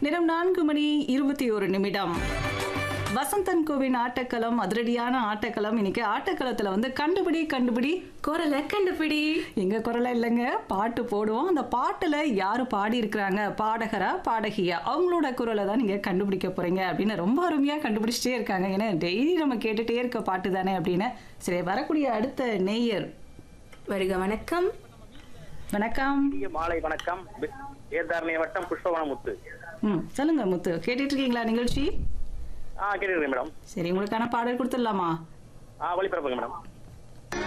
நேரம் நான்கு மணி இருபத்தி ஒரு நிமிடம் வசந்தன் கோவின் ஆட்டக்களம் அதிரடியான ஆட்டக்களம் இன்னைக்கு ஆட்டக்களத்துல வந்து கண்டுபிடி கண்டுபிடி குரலை கண்டுபிடி எங்க குரல இல்லைங்க பாட்டு போடுவோம் அந்த பாட்டுல யாரு பாடி இருக்கிறாங்க பாடகரா பாடகியா அவங்களோட குரலை தான் நீங்க கண்டுபிடிக்க போறீங்க அப்படின்னு ரொம்ப அருமையா கண்டுபிடிச்சிட்டே இருக்காங்க ஏன்னா டெய்லி நம்ம கேட்டுட்டே இருக்க பாட்டு தானே அப்படின்னு சரி வரக்கூடிய அடுத்த நேயர் வருக வணக்கம் வணக்கம் இனிய மாலை வணக்கம் ஏதாரணி வட்டம் புஷ்பவனமுத்து ம் சொல்லுங்க முத்து கேட்டுட்டு இருக்கீங்களா நிகழ்ச்சி ஆ கேட்டுக்கிறேன் மேடம் சரி உங்களுக்கான பாடல் கொடுத்துடலாமா ஆ ஒளிபரப்புங்க மேடம்